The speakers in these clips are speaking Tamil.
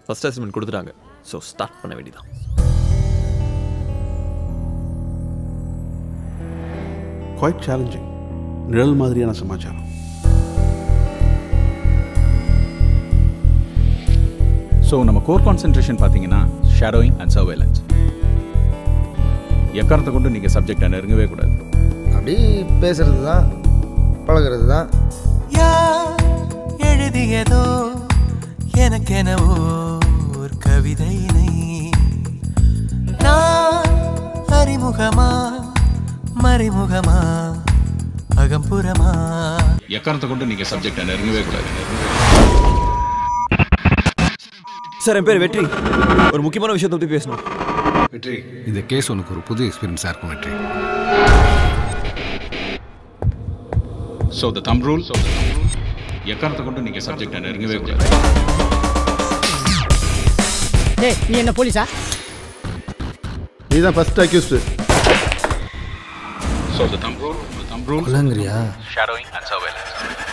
ஃபஸ்ட் அசைன்மெண்ட் கொடுத்துட்டாங்க ஸோ ஸ்டார்ட் பண்ண வேண்டியதான் குவைட் சேலஞ்சிங் நிழல் மாதிரியான சமாச்சாரம் ஸோ நம்ம கோர் கான்சென்ட்ரேஷன் பார்த்தீங்கன்னா ஷேடோயிங் அண்ட் சர்வேலன்ஸ் எக்காரத்தை கொண்டு நீங்கள் சப்ஜெக்டை நெருங்கவே கூடாது அப்படி பேசுறது தான் பழகிறது தான் யார் எழுதியதோ எனக்கென ஓர் கவிதையினை நான் அறிமுகமா மறைமுகமா அகம்புறமா எக்காரத்தை கொண்டு நீங்கள் சப்ஜெக்டை நெருங்கவே கூடாது சார் என் பேர் வெற்றி ஒரு முக்கியமான விஷயத்தை பற்றி பேசணும் வெற்றி இந்த கேஸ் உனக்கு ஒரு புது எக்ஸ்பீரியன்ஸாக இருக்கும் வெற்றி ஸோ த தம் ரூல் எக்காரத்தை கொண்டு நீங்கள் சப்ஜெக்டை நெருங்கவே கூடாது டேய் நீ என்ன போலீஸா நீ தான் first accused so the thumb rule thumb rule கொலங்கிறியா ஷேடோயிங் அண்ட் சர்வேலன்ஸ்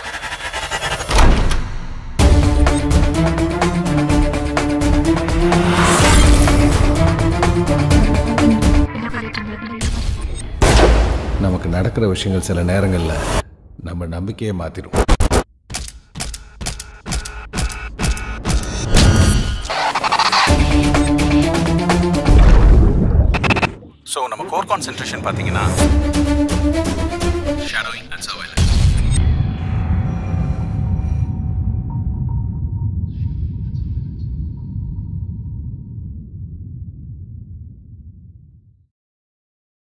நமக்கு நடக்கிற விஷயங்கள் சில நேரங்களில் நம்ம நம்பிக்கையை மாற்றிடும் ஸோ நம்ம கோர் கான்சென்ட்ரேஷன் பார்த்தீங்கன்னா